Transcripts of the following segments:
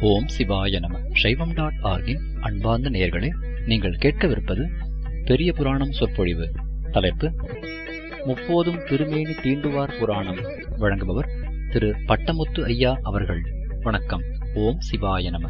ஓம் சிவாய நம சைவம் டாட் ஆர்கின் அன்பார்ந்த நேயர்களே நீங்கள் கேட்கவிருப்பது பெரிய புராணம் சொற்பொழிவு தலைப்பு முப்போதும் திருமேனி தீண்டுவார் புராணம் வழங்குபவர் திரு பட்டமுத்து ஐயா அவர்கள் வணக்கம் ஓம் சிவாய நம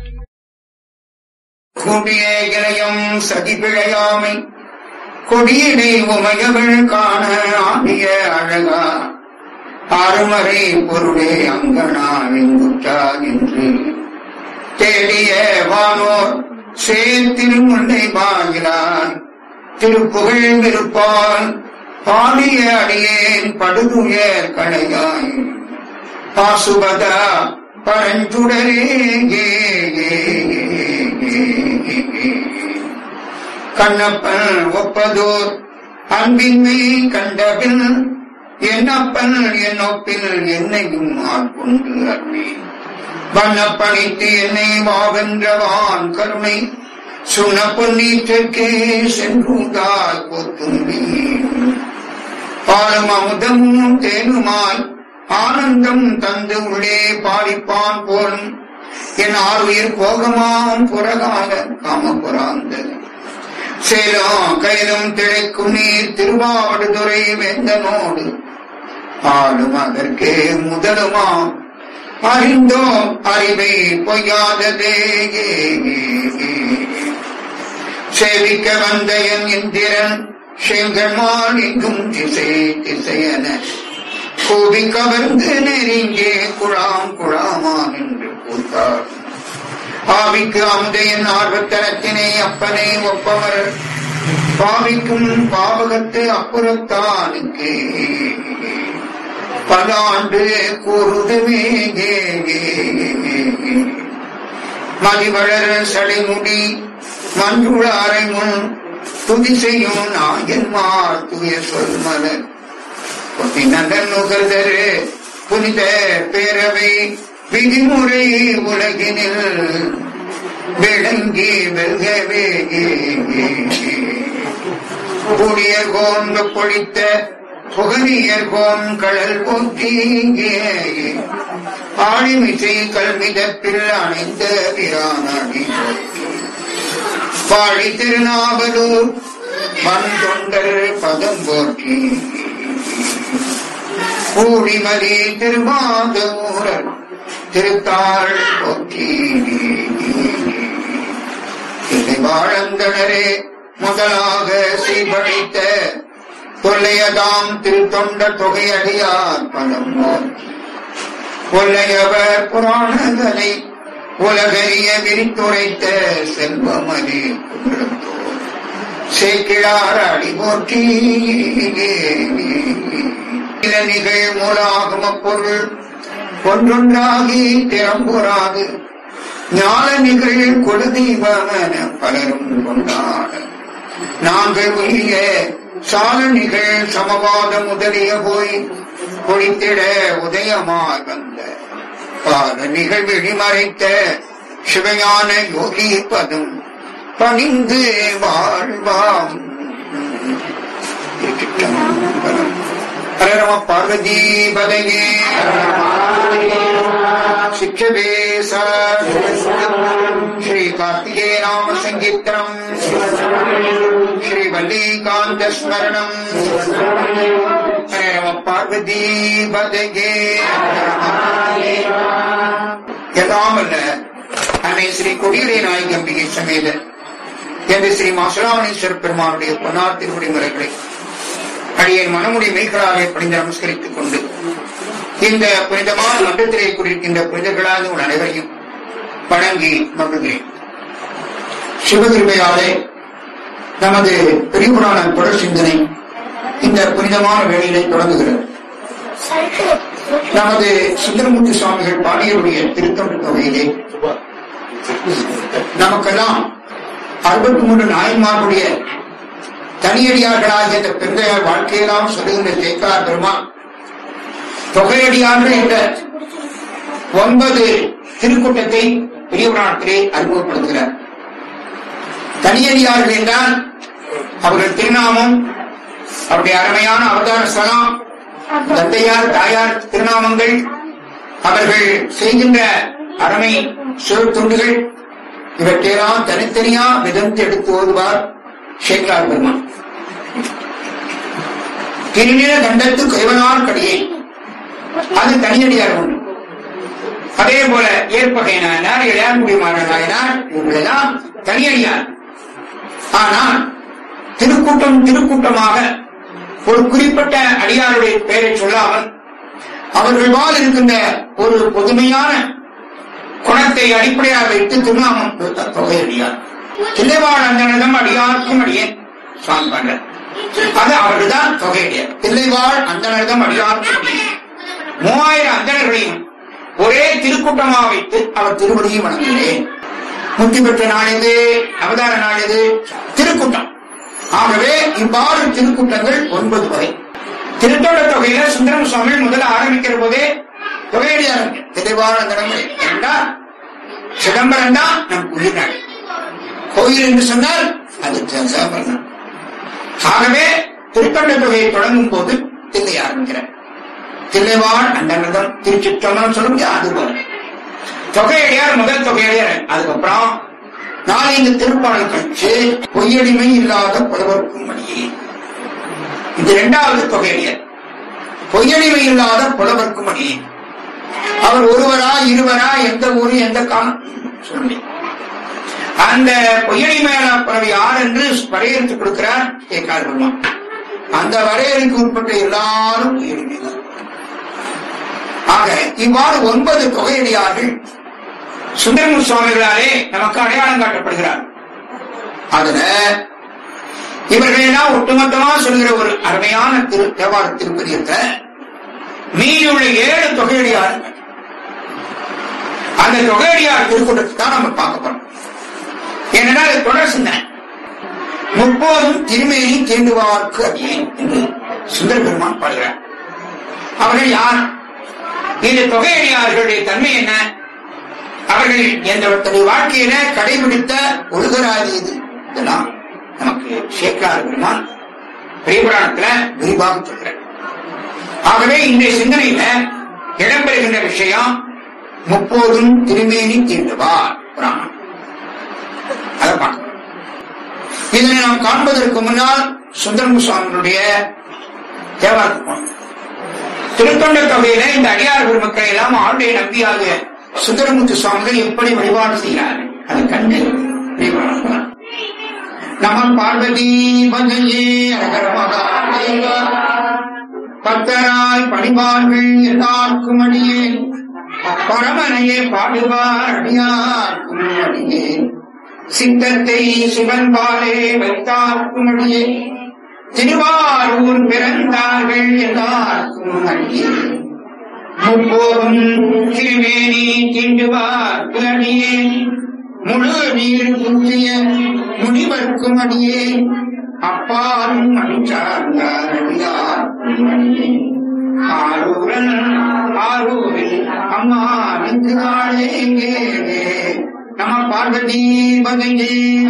கூடிய இளையம் சதிபிழையாமை கொடியினை உமையவள் காண ஆடிய அழகா ஆறுமறை பொருளே அங்கனா வெங்குற்றா என்று தேடிய வானோர் சேர்த்திரு முல்லை பாகிலான் திருப்புகழ் விருப்பால் பாடிய அடியேன் படுதுயர் களையாய் பாசுபதா பரஞ்சுடரே ஏ, ஏ, ஏ, ஏ, ஏ. கண்ணப்பன் ஒப்பதோர் அன்பின்மை கண்டபின் என்னப்பன் என்னொப்பில் என்னையும் ஆட்கொண்டு அருளி வண்ணப்பணித்து என்னை வாவென்றவான் கருணை சுன பொன்னீற்றிற்கே சென்றுதாய் கொத்தும்பி பாலும் அமுதமும் தேனுமாய் ஆனந்தம் தந்து உள்ளே பாடிப்பான் போலும் என் ஆறுயிர் போகமாம் புறகால காமபுராந்த சேலம் கையிலும் திளைக்கும் நீர் திருவாவடுதுறை வெந்தனோடு ஆடும் அதற்கே முதலுமாம் அறிந்தோம் அறிவை பொய்யாததே சேவிக்க வந்த என் இந்திரன் செங்கமான் எங்கும் திசை திசையன கூவி கவர்ந்து நெருங்கே குழாம் குழாமான் என்று கூட்டார் ஆவிக்கு அமுதையின் ஆர்வத்தனத்தினை அப்பனை ஒப்பவர் பாவிக்கும் பாவகத்து அப்புறத்தானுக்கு பல ஆண்டு கூறுதுமே மதிவளர் சடைமுடி மஞ்சுள அறை முன் துதி செய்யும் நாயன்மார் துய சொல் மலர் நகர் நுகர்தரு புனித பேரவை விதிமுறை உலகினில் விளங்கி வெல்கவே கூடிய கோந்து பொழித்த புகனியர் கோன் கடல் போற்றி ஆழிமிசை கல்மிதப்பில் அணைந்த பிரானடி பாடி திருநாவலூர் மண் தொண்டர் பதம் போற்றி கூடிமதி திருமாதூரர் திருத்தாள் போற்றி வாழந்தனரே முதலாக சீபடைத்த கொல்லையதாம் திருத்தொண்ட தொகையடியார் பதம் போற்றி கொல்லையவர் புராணங்களை உலகறிய விரித்துரைத்த செல்வமதி குன்றத்தோர் சேக்கிழார் அடி போற்றி சில நிகழ் மூலாகம பொருள் ஒன்றொன்றாகி திறம்புறாது ஞான நிகழ் கொடுதீபமென பலரும் கொண்டாட நாங்கள் உரிய சால நிகழ் சமவாத முதலிய போய் பொழித்திட உதயமாய் வந்த பாத நிகழ்விழி மறைத்த சிவஞான யோகி பதம் பணிந்து வாழ்வாம் ஹரரம பார்வதி பதகே சிக்ஷவே ஸ்ரீ கார்த்திகே நாம சங்கீர்த்தனம் ஸ்ரீ வல்லிகாந்த ஸ்மரணம் ஹரரம பார்வதி பதகே எல்லாம் அல்ல அன்னை ஸ்ரீ கொடியுரை நாயகி அம்பிகை சமேத என்று ஸ்ரீ மாசுராமணீஸ்வர பெருமானுடைய பொன்னார் திருமுடி முறைகளை அடியேன் மனமுடி மெய்களாலே பணிந்து நமஸ்கரித்துக் கொண்டு இந்த புனிதமான மன்றத்திலே குறிக்கின்ற புனிதர்களாக உங்கள் அனைவரையும் வணங்கி மகிழ்கிறேன் சிவகிருமையாலே நமது பெரியபுராண தொடர் சிந்தனை இந்த புனிதமான வேலையிலே தொடங்குகிறது நமது சுந்தரமூர்த்தி சுவாமிகள் பாடியருடைய திருத்தொண்டு தொகையிலே நமக்கெல்லாம் அறுபத்தி மூன்று நாயன்மார்களுடைய தனியடியார்களாகிய இந்த பெருந்தையார் வாழ்க்கையெல்லாம் சொல்லுகின்ற தேக்கார் பெருமான் தொகையடியார்கள் என்ற ஒன்பது திருக்கூட்டத்தை பெரிய புராணத்திலே அறிமுகப்படுத்துகிறார் தனியடியார்கள் என்றால் அவர்கள் திருநாமம் அவருடைய அருமையான அவதார ஸ்தலம் தந்தையார் தாயார் திருநாமங்கள் அவர்கள் செய்கின்ற அறமை சிவத்துண்டுகள் இவற்றையெல்லாம் தனித்தனியா விதந்து எடுத்து ஓதுவார் சேகரார் பெருமான் திருநில தண்டத்து கைவனார் கடியை அது தனியடியார் உண்டு அதே போல ஏற்பகை நாயனார் இளையான்குடி மாறன் நாயனார் இவங்களெல்லாம் தனியடியார் ஆனால் திருக்கூட்டம் திருக்கூட்டமாக ஒரு குறிப்பிட்ட அடியாருடைய பெயரை சொல்லாமல் அவர்கள் வாழ் இருக்கின்ற ஒரு பொதுமையான குணத்தை அடிப்படையாக வைத்து திருநாமம் கொடுத்த தொகையடியார் தில்லைவாழ் அந்தனிடம் அடியாருக்கும் அடியேன் சுவாமி பாண்டர் அது அவர்கள்தான் தொகையடியார் தில்லைவாழ் அந்தனிடம் அடியாருக்கும் அடியேன் மூவாயிரம் அந்தணர்களையும் ஒரே திருக்கூட்டமாக வைத்து அவர் திருவடியை வணங்குகிறேன் முத்தி பெற்ற நாள் இது அவதார நாள் இது திருக்கூட்டம் ஆகவே இவ்வாறு திருக்கூட்டங்கள் ஒன்பது வகை திருத்தோட தொகையில சுந்தரம் சுவாமி முதல்ல ஆரம்பிக்கிற போதே தொகையடியார் திரைவாழ் அந்தனங்கள் என்றால் சிதம்பரம் தான் நம் உயிர் நாள் கோயில் என்று சொன்னால் அது சிதம்பரம் தான் ஆகவே திருத்தொண்ட தொகையை தொடங்கும் போது தில்லை ஆரம்பிக்கிறார் தில்லைவாழ் அண்டனதம் திருச்சிற்றம்பலம் சொல்லும் அது போல தொகையடியார் முதல் தொகையடியார் அதுக்கப்புறம் நாலஞ்சு திருப்பாடல் கட்சி பொய்யடிமை இல்லாத புலவர்க்கும் மணியே இது இரண்டாவது தொகையடியார் பொய்யடிமை இல்லாத புலவர்க்கும் மணியே அவர் ஒருவரா இருவரா எந்த ஊரு எந்த காலம் சொல்லி அந்த பொய்யடிமையான பிறகு யார் என்று வரையறுத்து கொடுக்கிறார் கேட்கார் பெருமான் அந்த வரையறைக்கு உட்பட்ட எல்லாரும் பொய்யடிமைதான் ஆக இவ்வாறு ஒன்பது தொகையடியார்கள் சுந்தரமு சுவாமிகளாலே நமக்கு அடையாளம் காட்டப்படுகிறார் அதுல இவர்கள் எல்லாம் ஒட்டுமொத்தமா சொல்கிற ஒரு அருமையான திரு தேவார திருப்பதியத்தை மீதி உள்ள ஏழு தொகையடியார் அந்த தொகையடியார் திருக்கூட்டத்தை தான் நம்ம பார்க்க போறோம் ஏனென்றால் அது தொடர் சிந்தனை முப்போதும் திருமேனி தீண்டுவார்க்கு அடியேன் என்று சுந்தர பெருமான் பாடுகிறார் அவர்கள் யார் இந்த தொகையடியார்களுடைய தன்மை என்ன அவர்கள் எந்த தன்னுடைய வாழ்க்கையில கடைபிடித்த ஒழுகராதி இது இதெல்லாம் நமக்கு சேக்கார் பெருமான் பெரியபுராணத்துல விரிவாக சொல்கிறார் ஆகவே இன்றைய சிந்தனையில இடம்பெறுகின்ற விஷயம் முப்போதும் திருமேனி தீண்டுவார் புராணம் அதை பார்க்கணும் இதனை நாம் காண்பதற்கு முன்னால் சுந்தரமு சுவாமிகளுடைய தேவாரத்துக்கு போனோம் திருத்தொண்ட தொகையில இந்த அடியார் பெருமக்களை எல்லாம் ஆளுடைய நம்பியாக சுந்தரமுத்து சுவாமிகள் எப்படி வழிபாடு செய்கிறார்கள் அதை கண்டு வழிபாடு நம பார்வதி பஞ்சே அகர மகாதேவா பக்தராய் பணிவார்கள் எல்லாருக்கும் அடியே பரமனையே பாடுவார் அடியார்க்கும் அடியே சித்தத்தை சிவன் பாலே வைத்தார்க்கும் அடியே திருவாரூர் பிறந்தார்கள் எல்லாருக்கும் அடியே முப்போதும் திருமேனி திண்டுவார் அடியே முழு நீர் குந்திய முனிவர்க்கும் அடியே அப்பாலும் அடிச்சார்ந்தார் அடியார்க்கும் அடியே ஆரூரன் ஆரூரில் அம்மா நின்றாளே நம பார்வதி பகஞ்சே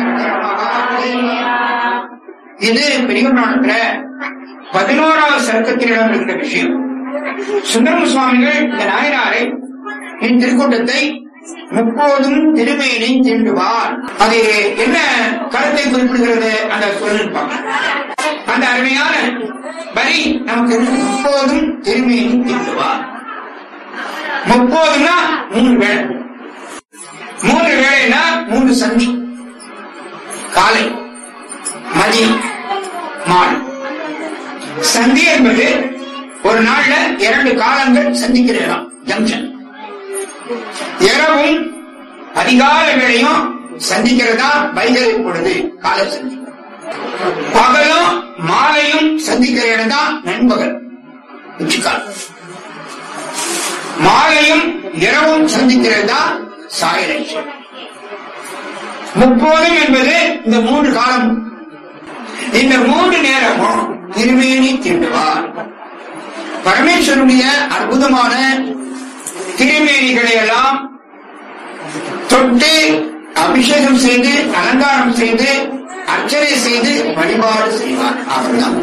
இது பெரிய புராணத்துல பதினோராவது சர்க்கத்தில் இருந்த விஷயம் சுந்தரம சுவாமிகள் இந்த நாயனாரை என் திருக்கூட்டத்தை முப்போதும் திருமேனி தீண்டுவார் அது என்ன கருத்தை குறிப்பிடுகிறது அந்த சொல்லிருப்பாங்க அந்த அருமையான வரி நமக்கு முப்போதும் திருமேனி தீண்டுவார் முப்போதும்னா மூன்று வேளை மூன்று வேளைனா மூன்று சந்தி காலை மதியம் மாலை சந்தி என்பது ஒரு நாள்ல இரண்டு காலங்கள் சந்திக்கிற இடம் ஜங்ஷன் இரவும் அதிகால வேளையும் சந்திக்கிறதா வைகரை பொழுது கால சந்தி பகலும் மாலையும் சந்திக்கிற இடம் தான் நண்பகல் உச்சிக்காலம் மாலையும் இரவும் சந்திக்கிறது தான் சாயலை முப்போதும் என்பது இந்த மூன்று காலம் இந்த மூன்று நேரமும் திருமேனி தீண்டுவார் பரமேஸ்வருடைய அற்புதமான திருமேனிகளை எல்லாம் தொட்டு அபிஷேகம் செய்து அலங்காரம் செய்து அர்ச்சனை செய்து வழிபாடு செய்வார் அவர்தான்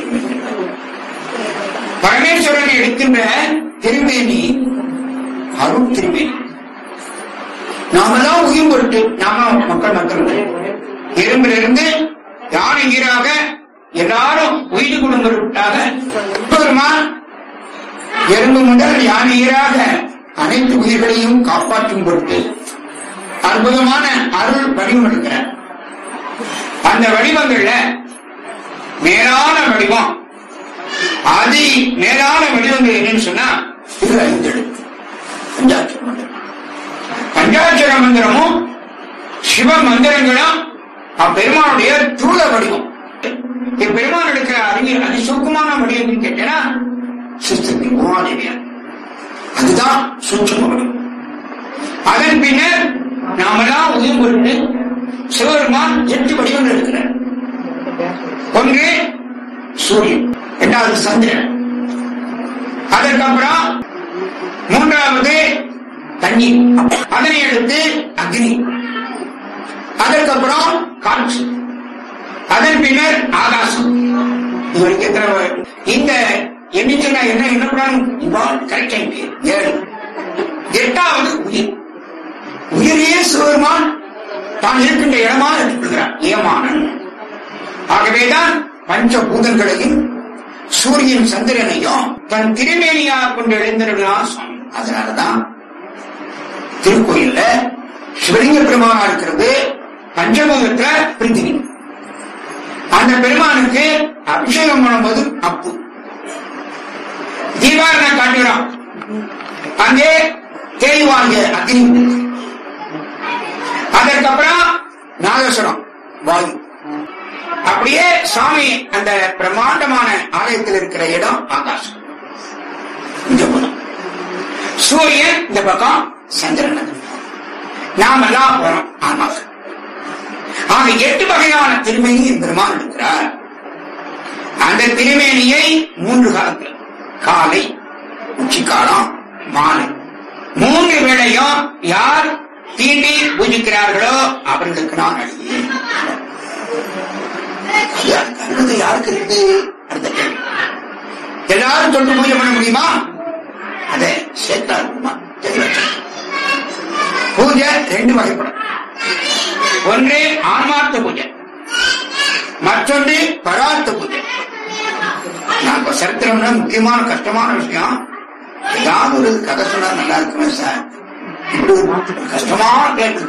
பரமேஸ்வரன் எடுக்கின்ற திருமேனி அருள் திருமேனி நாமெல்லாம் உயிர் பொருட்டு நாம மக்கள் மக்கள் எறும்பிலிருந்து யானை ஈராக எல்லாரும் உயிர் குடும்பத்தாக பெருமான் எறும்பு முதல் யானை ஈராக அனைத்து உயிர்களையும் காப்பாற்றும் பொருட்டு அற்புதமான அருள் வடிவம் எடுக்கிறார் அந்த வடிவங்கள்ல மேலான வடிவம் அதி மேலான வடிவங்கள் என்னன்னு சொன்னா இது ஐந்து எழுத்து பஞ்சாட்சர மந்திரம் பஞ்சாட்சர மந்திரமும் சிவ மந்திரங்களும் அப்பெருமானுடைய தூள வடிவம் இப்பெருமான் எடுக்கிற அறிவியல் அதி சுருக்கமான வடிவம் கேட்டேன்னா சிஸ்டத்தை உமாதேவியார் அதுதான் சூட்சம வடிவம் அதன் பின்னர் நாமெல்லாம் உயிர் கொண்டு சிவபெருமான் எட்டு வடிவங்கள் இருக்கிறார் ஒன்று சூரியன் இரண்டாவது சந்திரன் அதற்கப்புறம் மூன்றாவது தண்ணீர் அதனை அடுத்து அக்னி அதற்கப்புறம் காற்று அதன் பின்னர் ஆகாசம் இவருக்கு எத்தனை வ- இந்த எண்ணிக்கை நான் என்ன எண்ணப்படாது கரெக்ட் ஏழு எட்டாவது உயிர் உயிரையே சிவபெருமான் தான் இருக்கின்ற இடமாக எடுத்துக்கிறார் ஏமானன் ஆகவேதான் பஞ்சபூதங்களையும் சூரியன் சந்திரனையும் தன் திருமேனியாக கொண்டு எழுந்திருக்கிறார் சுவாமி அதனாலதான் திருக்கோயில்ல சிவலிங்க பெருமானா இருக்கிறது பஞ்சபூதத்துல பிரித்திவி அந்த பெருமானுக்கு அபிஷேகம் பண்ணும்போது அப்பு தீபாவளி காட்டுகிறோம் அங்கே தேய்வாங்க அக்னி இருக்கு. அதற்கப்புறம் நாகேஸ்வரம் வாயு அப்படியே சுவாமி அந்த பிரம்மாண்டமான ஆலயத்தில் இருக்கிற இடம் ஆகாசம் இந்த பக்கம் சூரியன் இந்த பக்கம் சந்திரன் நாம் எல்லாம் போறோம் ஆமாம் ஆக எட்டு வகையான திருமேனி பெருமான் இருக்கிறார் அந்த திருமேனியை மூன்று காலத்தில் காலை உச்சிக்காலம் மாலை மூன்று வேளையும் யார் தீண்டி பூஜிக்கிறார்களோ அவர்களுக்கு நான் அடியேன் அடுத்தது யாருக்கு இருக்கு அடுத்த கேள்வி எல்லாரும் தொட்டு பூஜை பண்ண முடியுமா அதை சேர்த்தா இருக்குமா தெரியல பூஜை ரெண்டு வகைப்படும் ஒன்று ஆன்மார்த்த பூஜை மற்றொன்று பரார்த்த பூஜை நான் இப்ப சரித்திரம்னா முக்கியமான கஷ்டமான விஷயம் ஏதாவது ஒரு கதை சொன்னா நல்லா இருக்குமே சார் இப்படி ஒரு கஷ்டமான கேள்வி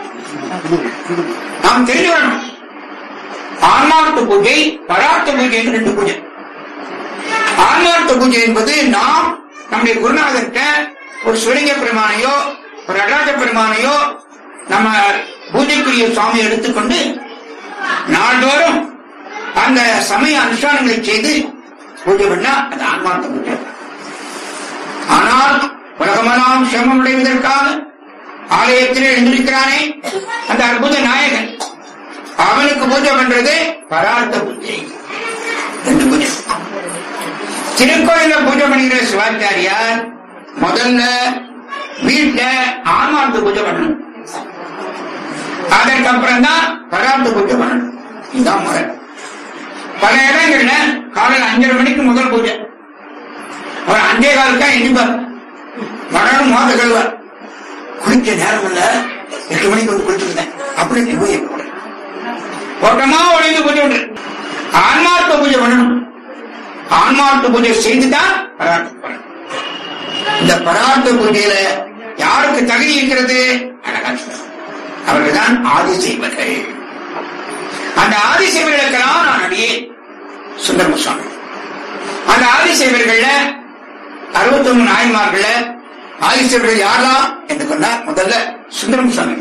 நாம் தெரிந்து வரணும் ஆன்மார்த்த பூஜை பரார்த்த பூஜை என்று ரெண்டு பூஜை ஆன்மார்த்த பூஜை என்பது நாம் நம்முடைய குருநாதர்கிட்ட ஒரு சிவலிங்க பெருமானையோ ஒரு நடராஜ பெருமானையோ நம்ம பூஜைக்குரிய சுவாமி எடுத்துக்கொண்டு நாள்தோறும் அந்த சமய அனுஷ்டானங்களை செய்து பூஜை பண்ணா அது ஆன்மார்த்த பூஜை ஆனால் உலகமெல்லாம் சிரமம் அடைவதற்காக ஆலயத்திலே எழுந்திருக்கிறானே அந்த அற்புத நாயகன் அவனுக்கு பூஜை பண்றது பரார்த்த பூஜை ரெண்டு பூஜை திருக்கோயில பூஜை பண்ணுகிற சிவாச்சாரியார் முதல்ல வீட்டுல ஆன்மார்த்த பூஜை பண்ணணும் அதற்கப்புறம் தான் பரார்த்த பூஜை பண்ணணும் இதுதான் முறை பல இடங்கள்ல காலையில் அஞ்சரை மணிக்கு முதல் பூஜை அவர் அஞ்சே காலுக்கா எண்ணிப்பார் மரணம் மோத கழுவார் குளிக்க நேரம் இல்ல எட்டு மணிக்கு வந்து குளிச்சுருந்தேன் அப்படி பூஜை போடுறேன் ஓட்டமா ஒழிந்து பூஜை உண்டு ஆன்மார்த்த பூஜை பண்ணணும் ஆன்மார்த்த பூஜை செய்துதான் பரார்த்த பண்ணணும் இந்த பரார்த்த பூஜையில யாருக்கு தகுதி இருக்கிறது அழகா சொல்றார். அவர்கள்தான் ஆதிசைவர்கள் அந்த ஆதிசைவர்களுக்கெல்லாம் நான் அடியே சுந்தரம சுவாமி அந்த ஆதிசைவர்கள்ல அறுபத்தொன்னு நாயன்மார்கள்ல ஆதிசைவர்கள் யாரெல்லாம் என்று சொன்னார் முதல்ல சுந்தரம் சுவாமி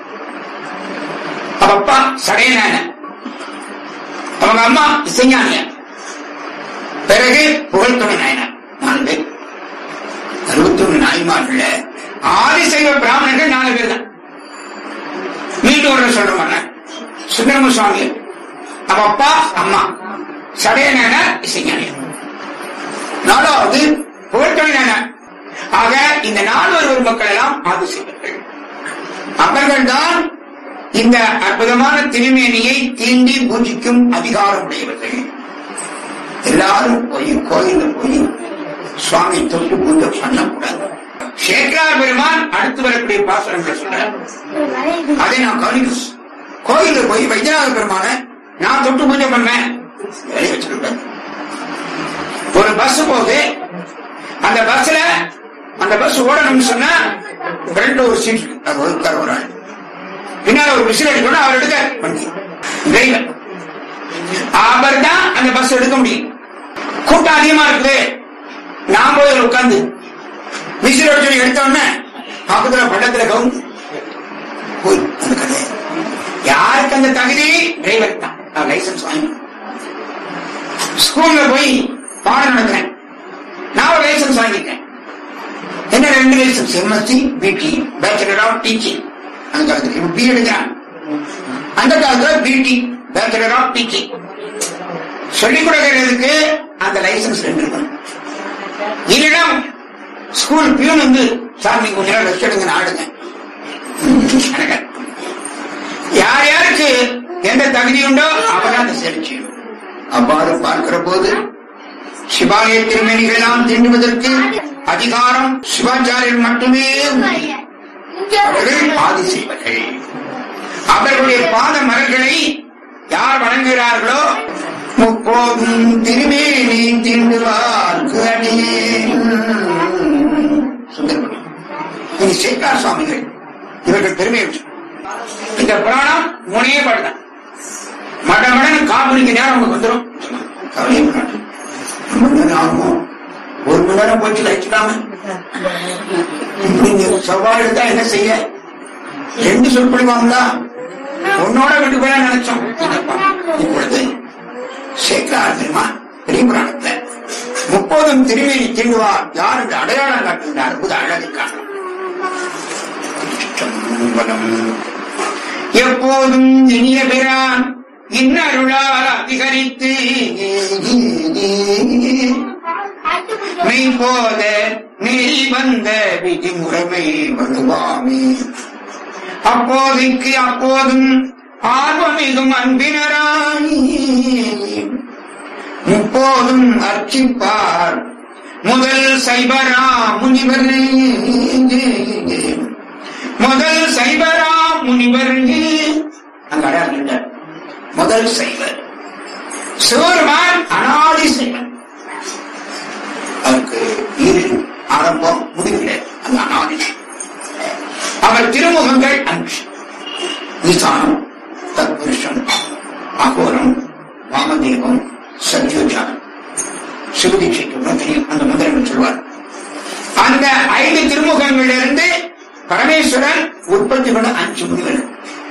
அவ அப்பா சடையனான அவங்க அம்மா இசைஞானிய பிறகு புகழ்துணை நாயனார் நாலு பேர் அறுபத்தொன்னு நாய்மார்கள்ல ஆதிசைவ பிராமணர்கள் நாலு பேர் தான் மீண்டும் ஒரு சொல்ற மாதிரி சுந்தரம சுவாமி அவ அப்பா அம்மா சடையனான இசைஞானியர் நாலாவது புகழ்தொழிலான ஆக இந்த நால்வர் ஒரு மக்கள் எல்லாம் ஆதிசைவர்கள் அவர்கள் தான் இந்த அற்புதமான திருமேனியை தீண்டி பூஜிக்கும் அதிகாரம் உடையவர்கள் எல்லாரும் போய் கோயில போய் சுவாமி தொட்டு பூஜை பண்ணக்கூடாது சேக்கரார் பெருமான் அடுத்து வரக்கூடிய பாசுரங்களை சொல்றார் அதை நான் கவனிக்கணும் கோயிலுக்கு போய் வைத்தியநாத பெருமான நான் தொட்டு பூஜை பண்ணேன் எழுதி வச்சிருப்பேன் ஒரு பஸ் போகுது அந்த பஸ்ல அந்த பஸ் ஓடணும்னு சொன்னா ரெண்டு ஒரு சீட் அது ஒதுக்கார ஒரு ஆள் பின்னால ஒரு விசில் அடிக்கணும் அவர் எடுக்க வண்டி டிரைவர் அவர் தான் அந்த பஸ் எடுக்க முடியும் கூட்டம் அதிகமா இருக்குது நான் போய் அதுல உட்கார்ந்து விசில் அடிச்சு எடுத்த உடனே பக்கத்துல பள்ளத்துல கவுந்து போய் அந்த கதை யாருக்கு அந்த தகுதி டிரைவர் தான் நான் லைசன்ஸ் வாங்கி ஸ்கூல்ல போய் பாடம் நடக்கிறேன் நான் ஒரு லைசன்ஸ் வாங்கிட்டேன் என்ன ரெண்டு license MSc BT bachelor of teaching அந்த காலத்துல இப்ப பி எடுக்கிறான் அந்த காலத்துல பிடி பேச்சுலர் ஆஃப் டீச்சிங் சொல்லிக் கொடுக்கறதுக்கு அந்த லைசன்ஸ் ரெண்டு இருக்கணும் இல்லைன்னா ஸ்கூல் பியூன் வந்து சார் நீங்க கொஞ்ச நேரம் ரெஸ்ட் எடுங்க ஆடுங்க யார் யாருக்கு எந்த தகுதி உண்டோ அவர் அந்த சரி செய்யணும் அவ்வாறு பார்க்கிற போது சிவாலய திருமணிகளெல்லாம் தீண்டுவதற்கு அதிகாரம் சிவாச்சாரியர் மட்டுமே உண்டு. அவர்கள் ஆதி செய்வர்கள் அவர்களுடைய பாத மலர்களை யார் வணங்குகிறார்களோ முப்போதும் திருமேனி திண்டுவார்க்கு அடியேன் சுந்தரபடி இனி சேக்கார் சுவாமிகள் இவர்கள் பெருமை உண்டு. இந்த புராணம் மூணே பாடுதான் மட மடன் காப்பிடிக்க நேரம் உங்களுக்கு வந்துடும் கவலையே பண்ணாது ரொம்ப நேரம் ஆகுமோ ஒரு மணி நேரம் போச்சு லைச்சிடாம நீங்க சவால் தான் என்ன செய்ய ரெண்டு சொற்பொழிவாங்களா உன்னோட விட்டு போய் நினைச்சோம் இப்பொழுது சேக்கரார் தெரியுமா பெரிய புராணத்துல முப்பதும் திருமேனி திண்டுவார் யார் என்று அடையாளம் காட்டுகின்ற அற்புத அழகை காரணம் சிற்றம்பலம். எப்போதும் இனிய பிரான் இன்னருளால் அதிகரித்து மெய் போத நெறி வந்த விதிமுறைமை வருவாமே அப்போதைக்கு அப்போதும் ஆர்வமிகும் அன்பினராய் முப்போதும் அர்ச்சிப்பார் முதல் சைபரா முனிவர் முதல் சைபரா முனிவர் அங்க அடையாளம் இல்லை. முதல் சைவர் சிவருமான் அனாதி சைவர் அவருக்கு ஈடு ஆரம்பம் முடிவில்லை அது அனாதி அவர் திருமுகங்கள் அஞ்சு ஈசானம் தத்புருஷம் அகோரம் வாமதேவம் சத்யோஜானம் சிவதீட்சைக்கு தெரியும் அந்த மந்திரங்கள் சொல்வார் அந்த ஐந்து திருமுகங்களிலிருந்து பரமேஸ்வரன் உற்பத்தி பண்ண அஞ்சு முனிவர்கள்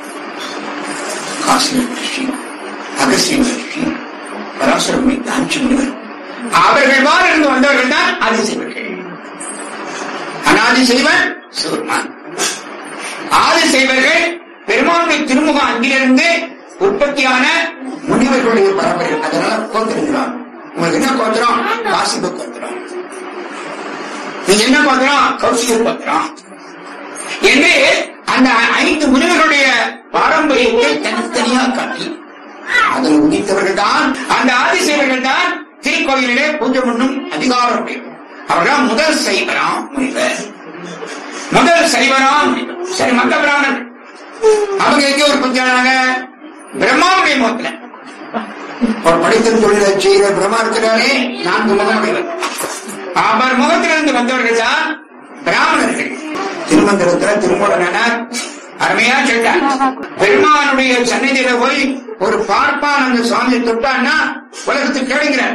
காசி ரிஷி அகசிய ரிஷி பராசரமி அஞ்சு முனிவர் அவர்கள் இருந்து வந்தவர்கள் தான் ஆதிசைவர்கள் அனாதி செய்வன் சிவருமான் ஆதி செய்வர்கள் பெருமானுடைய திருமுகம் அங்கிலிருந்து உற்பத்தியான முனிவர்களுடைய பரம்பரை அதனால கோத்திருக்கிறான் உங்களுக்கு என்ன கோத்திரம் காசிப கோத்திரம் நீங்க என்ன கோத்திரம் கௌசிக கோத்திரம் என்று அந்த ஐந்து முனிவர்களுடைய பாரம்பரியத்தை தனித்தனியா காட்டி அதில் உதித்தவர்கள் தான் அந்த ஆதிசேவர்கள் தான் திருக்கோயிலிலே பூஜை பண்ணும் அதிகாரம் உடையவர். அவர்கள் முதல் சைவராம் முனிவர் முதல் சைவராம் முனிவர். சரி மத்த பிராமணர்கள் அவங்க எங்க ஒரு பஞ்சானாங்க பிரம்மாவுடைய முகத்துல ஒரு படித்த தொழிலை செய்கிற பிரம்மா இருக்கிறாரே நான்கு முகமுடையவர் அவர் முகத்திலிருந்து வந்தவர்கள் தான் பிராமணர்கள் திருமந்திரத்துல திருமூலனார் அருமையா சொல்றார் பெருமானுடைய சந்நிதியில போய் ஒரு பார்ப்பான் அந்த சுவாமியை தொட்டான்னா உலகத்துக்கு கேளுங்கிறார்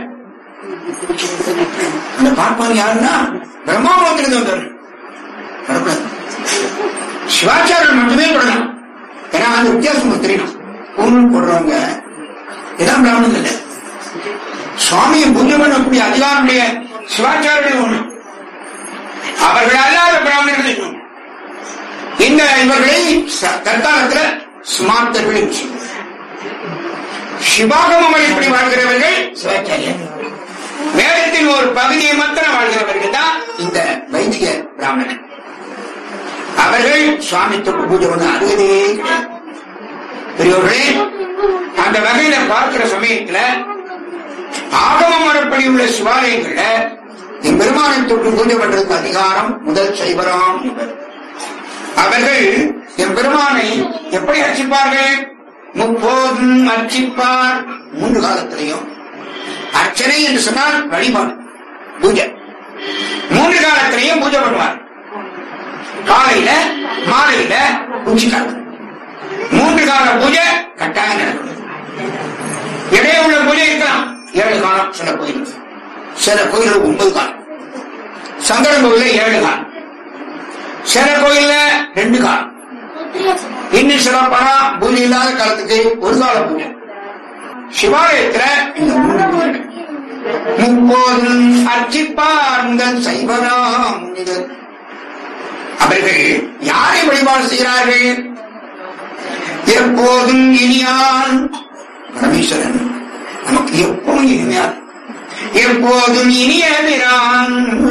அந்த பார்ப்பான் யாருன்னா பிரம்மா முகத்திலிருந்து வந்தவர்கள் வரக்கூடாது. சிவாச்சாரியர் மட்டுமே தொடலாம் ஏன்னா அந்த வித்தியாசம் உங்களுக்கு தெரியணும் பொருள் போடுறவங்க இதான் பிராமணன் இல்லை சுவாமியை பூஜை பண்ணக்கூடிய அதிகாரமுடைய சிவாச்சாரியர்கள் ஒண்ணு அவர்கள் அல்லாத பிராமணர்கள் இன்னும் இந்த இவர்களை ச- தற்காலத்துல ஸ்மார்த்தர்கள் என்று சொல்லுவார்கள். சிவாகமம் அடிப்படை வாழ்கிறவர்கள் சிவாச்சாரியர் வேதத்தின் ஒரு பகுதியை மாத்திரம் வாழ்கிறவர்கள் தான் இந்த வைதிக பிராமணன் அவர்கள் சுவாமி தொட்டு பூஜை பண்ண அருகதே கிடையாது. பெரியோர்களே அந்த வகையில பார்க்கிற சமயத்துல ஆகம முறைப்படி உள்ள சிவாலயங்கள்ல எம்பெருமானை தொட்டு பூஜை பண்றதுக்கு அதிகாரம் முதல் சைவராம் இவர். அவர்கள் எம்பெருமானை எப்படி அர்ச்சிப்பார்கள் முப்போதும் அர்ச்சிப்பார் மூன்று காலத்திலையும் அர்ச்சனை என்று சொன்னால் வழிபாடு பூஜை மூன்று காலத்திலையும் பூஜை பண்ணுவார் காலையில மாலையில உச்சி காலம் மூன்று கால பூஜை கட்டாயம் நடக்கும் இடையே உள்ள பூஜை இருக்கலாம் ஏழு காலம் சில கோயில் சில கோயில் ஒன்பது காலம் சங்கரன் கோயில ஏழு காலம் சில கோயில்ல ரெண்டு காலம் இன்னும் சிறப்பான பூஜை இல்லாத காலத்துக்கு ஒரு கால பூஜை சிவாலயத்துல இந்த மூன்று பூஜை முப்போதும் அர்ச்சிப்பார் முதல் சைவராம் முனிவர் அவர்கள் யாரை வழிபாடு செய்கிறார்கள் எப்போதும் இனியான் பரமேஸ்வரன் நமக்கு எப்பவும் இனிமையார் எப்போதும் இனியவிரான்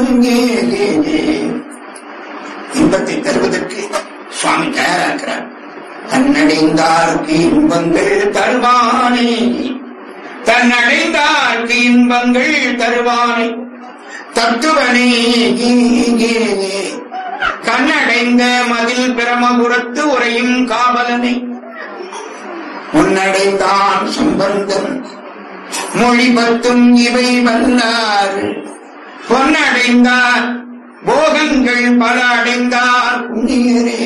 இன்பத்தை தருவதற்கு சுவாமி தயாரா இருக்கிறார் தன்னடைந்தார்க்கு இன்பங்கள் தருவானே தன்னடைந்தார்க்கு இன்பங்கள் தருவானே தத்துவனே கண்ணடைந்த மதில் பிரமபுரத்து உரையும் காவலனை முன்னடைந்தான் சம்பந்தம் மொழி பத்தும் இவை வல்லார் பொன்னடைந்தார் போகங்கள் பல அடைந்தார் புண்ணியரே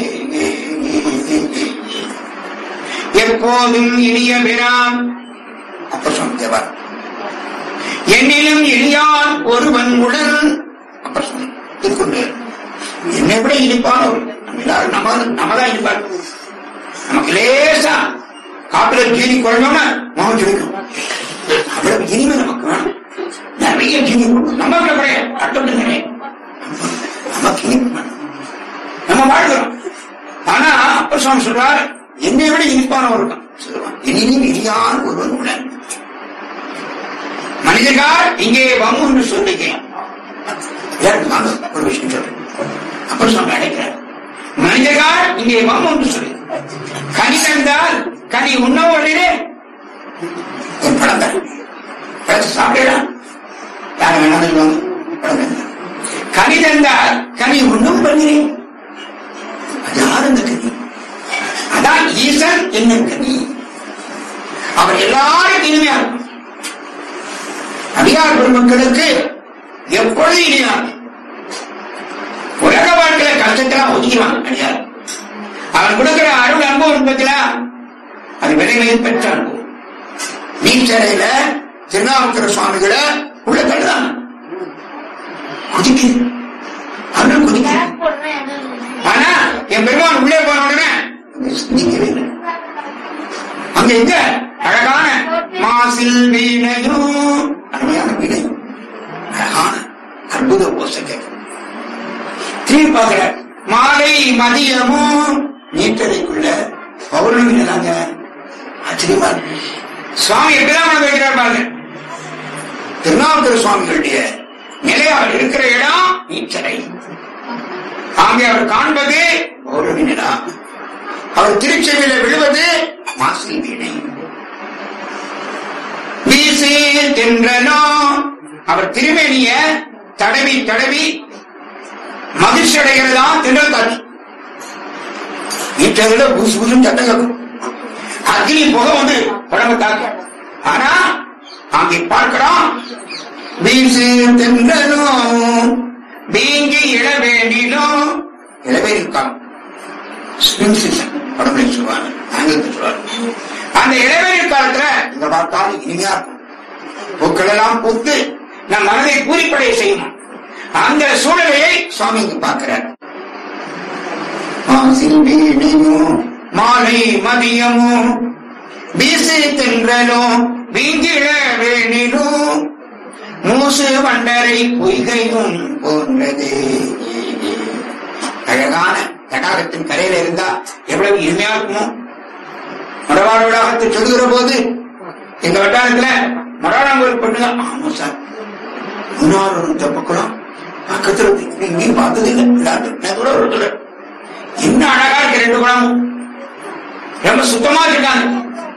எப்போதும் இனிய பிரான் அப்ப சொன்னவர் என்னிலும் இனியான் ஒருவன் உடன் அப்ப சொன்ன இருக்கொண்டு என்னை விட இனிப்பான் அவர் எல்லாரும் நம்ம நம்மதான் இனிப்பார் நமக்கு லேசா காப்பில ஜீனி குழஞ்சோம்னா முகம் சுழிக்கும் அவ்வளவு இனிமை நமக்கு வேணும் நிறைய ஜீனி கொடுக்கும் நம்ம கிடையாது அட்டம் கிடையாது நமக்கு இனிமை வேணும் நம்ம வாழ்கிறோம் ஆனா அப்ப சுவாமி சொல்றார் என்னை விட இனிப்பானவர் இருக்கான் சொல்லுவான் இனியும் இனியான் ஒருவன் உடன் மனிதர்கள் இங்கே வமு என்று சொல்லிக்கிறேன் எல்லாரும் வாங்க ஒரு விஷயம் சொல்றேன் அப்ப சுவாமி அடைக்கிறார் மனிதர்கள் இங்கே வமு என்று சொல்லி கனி தந்தால் கனி உண்ண உடனே என் பழம் தரும் பழத்தை சாப்பிடலாம் யாரும் வேணாம் சொல்லுவாங்க பழம் தந்தார் கனி தந்தால் கனி உண்ணும் பண்ணுறேன் அது யார் அந்த கனி அதான் ஈசன் என்ன கனி அவர் எல்லாரும் இனிமையா இருக்கும் அடியார் பெருமக்களுக்கு எப்பொழுது இனிமையா இருக்கும். உலக வாழ்க்கையில கஷ்டத்தெல்லாம் ஒதுக்கிடுவாங்க அடியார் அவன் கொடுக்கிற அருள் அனுபவம் பத்தில அது விலைகளை பெற்ற அனுபவம் நீச்சரையில திருநாவுக்கர சுவாமிகளை உள்ள தள்ளுதான் குதிக்குது அருள் குதிக்குது ஆனா என் பெருமான் உள்ளே போன உடனே சிந்திக்கவே இல்லை. அங்க எங்க அழகான மாசில் வீணையும் அருமையான வீணையும் அழகான அற்புத ஓசை கேட்கும் திரும்பி பார்க்கிற மாலை மதியமும் நீட்டறைக்குள்ள பௌர்ணமி நிலாங்க ஆச்சரியமா இருக்கு சுவாமி எப்படிதான் மனம் வைக்கிறார் பாருங்க திருநாவுக்கர சுவாமிகளுடைய நிலை அவர் இருக்கிற இடம் நீச்சரை ஆகிய அவர் காண்பது பௌர்ணமி நிலா அவர் திருச்செவியில விழுவது மாசில் வீணை வீசி தென்றனோ அவர் திருமேனிய தடவி தடவி மகிழ்ச்சி அடைகிறதா தென்றல் காட்சி வீட்டில புசு புசுன்னு சட்டம் கேட்கும் அக்னி புகை வந்து உடம்பு தாக்கும் ஆனா அங்கே பார்க்கிறோம் வீசு தென்றலும் வீங்கி இளவேண்டிலும் இளவேலி காலம் ஸ்பிரிங் சீசன் உடம்புல சொல்லுவாங்க ஆங்கிலத்தில் சொல்லுவாங்க அந்த இளவேலி காலத்துல இந்த பார்த்தாலும் இனிமையா இருக்கும் பூக்கள் எல்லாம் பூத்து நம் மனதை பூரிப்படைய செய்யணும் அந்த சூழ்நிலையை சுவாமி இங்க பார்க்கிறார் மாசில் வீணையும் மாலை மதியமும் வீசு தென்றலும் வீங்கிட வேணிலும் மூசு வண்டரை பொய்கையும் போன்றது அழகான தடாகத்தின் கரையில இருந்தா எவ்வளவு இனிமையா இருக்குமோ மடவாடு வளாகத்தை சொல்லுகிற போது எங்க வட்டாரத்துல மடாடாங்கோயில் பொண்ணுங்க ஆமா சார் முன்னாள் இந்த பக்கம் பக்கத்துல இங்கேயும் பார்த்தது இல்லை விளையாட்டு நான் கூட ஒரு தடவை. என்ன அழகா இருக்கு ரெண்டு குளமும் ரொம்ப சுத்தமா இருக்காங்க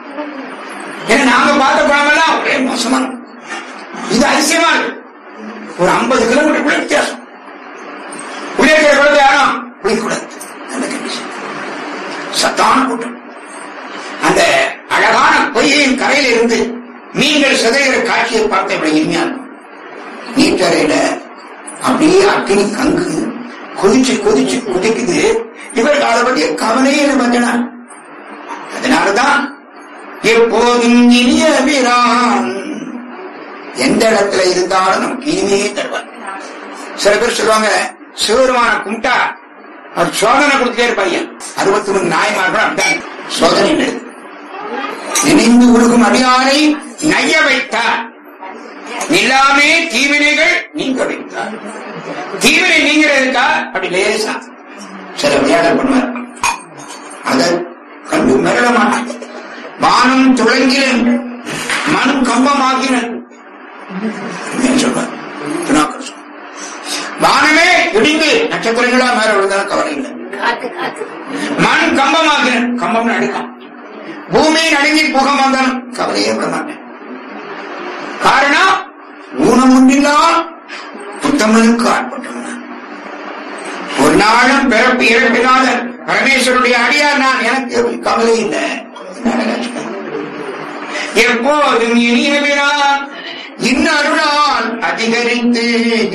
ஏன்னா நாங்க பார்த்த குளம் எல்லாம் ஒரே மோசமா இருக்கு. இது அதிசயமா இருக்கு ஒரு ஐம்பது கிலோமீட்டர் வித்தியாசம் உள்ளே இருக்கிற குழந்தை யாரும் குளிக்கூடாது அந்த கண்டிஷன் சத்தான கூட்டம் அந்த அழகான பொய்யின் கரையில இருந்து மீன்கள் சிதைகிற காட்சியை பார்த்த இவ்வளவு இனிமையா இருக்கும் நீட்டறையில அப்படியே அக்கினி கங்கு கொதிச்சு கொதிச்சு கொதிக்குது இவருக்கு அதை பற்றிய கவலையே பார்த்தனா அதனாலதான் எப்போதும் இனிய வீரான் எந்த இடத்துல இருந்தாலும் நமக்கு இனிமையே தருவார் சில பேர் சொல்லுவாங்க சிவருமான கும்பிட்டா அவர் சோதனை கொடுத்துட்டே இருப்பாங்க அறுபத்தி மூணு நாயமார்கள் அப்படிதான் சோதனை நடக்குது. நினைந்து உருகும் அடியாரை நைய வைத்தார் எல்லாமே தீவினைகள் நீங்க வைத்தார் தீவினை நீங்கிறதுக்கா அப்படி லேசா சில விளையாடல் பண்ணுவார் அதை கண்டு மிரள மாட்டாங்க வானம் துளங்கினன் மண் கம்பமாகினன் அப்படின்னு சொல்வார் திருநாக்கர் சொல்வார். வானமே இடிந்து நட்சத்திரங்களா மேல விழுந்தாலும் கவலை இல்லை மண் கம்பமாகினன் கம்பம் அடிக்கும் பூமி நடுங்கி புகம் வந்தாலும் கவலையே விட மாட்டேன் காரணம் ஊனம் உண்டில்லா புத்தமனுக்கு ஆட்பட்டவன் ஒரு நாளும் பிறப்பு இறப்பில்லாத பரமேஸ்வருடைய அடியார் நான் எனக்கு கவலை இல்லை எப்போதும் இனியவினான் இன்னருளால் அதிகரித்து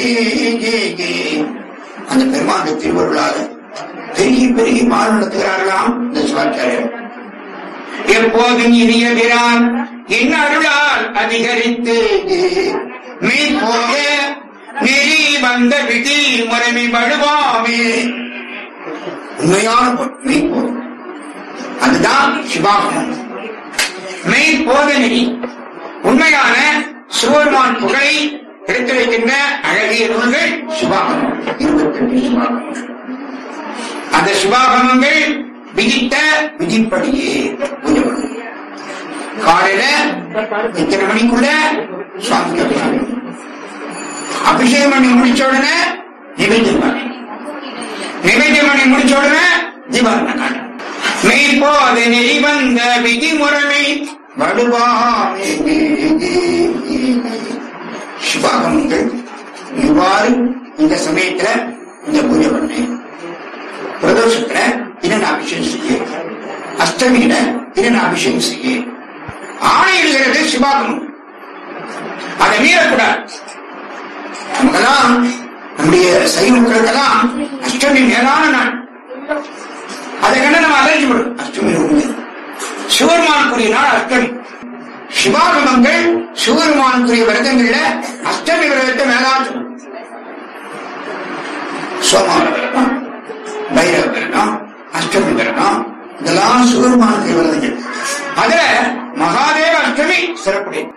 அந்த பெருமாந்த திருவருளாக பெருகி பெருகி மாறு நடத்துகிறார்களாம் இந்த சிவாச்சாரியர் எப்போதும் இனியவிரான் என் அருளால் அதிகரித்து மெய் போக நெறி வந்த விதி முறைமை வழுவாமே உண்மையான பொ- மெய்ப்பொருள் அதுதான் சிவாகமம் மெய்ப்போத நெறி உண்மையான சிவபெருமான் புகழை எடுத்து வைக்கின்ற அழகிய நூல்கள் சிவாகமம் இருபத்தெட்டு சிவாகமங்கள் அந்த சிவாகமங்கள் விதித்த விதிப்படியே பூஜை பண்ணும். காலையில எத்தனை மணிக்குள்ள சுவாமிக்கு அபிஷேகம் அபிஷேகம் பண்ணி முடிச்ச உடனே நிவேத்தியம் பண்ணி நிவேத்தியம் பண்ணி முடிச்ச உடனே தீபாவளி காட்டு மெய்ப்போது நெறி வந்த விதிமுறைமை வடுவாமே சிவாகமங்கள் இவ்வாறு இந்த சமயத்துல இந்த பூஜை பண்ணேன் பிரதோஷத்துல இன்னும் அபிஷேகம் செய்ய அஷ்டமியில இன்னும் அபிஷேகம் செய்ய ஆணையிடுகிறது சிவாகமம் அதை மீறக்கூடாது நமக்கெல்லாம் நம்முடைய சைவ மக்களுக்கெல்லாம் அஷ்டமி மேலான நாள் அதை கண்டு நம்ம அலர்ஜி படும் அஷ்டமி உண்மை சிவருமானுக்குரிய நாள் அஷ்டமி சிவாகமங்கள் சிவருமானுக்குரிய விரதங்கள்ல அஷ்டமி விரதத்தை மேலாற்றும் சோமான விரதம் பைரவ விரதம் அஷ்டமி விரதம் இதெல்லாம் சிவருமானுக்குரிய விரதங்கள் அதுல மகாதேவ அஷ்டமி சிறப்புடைய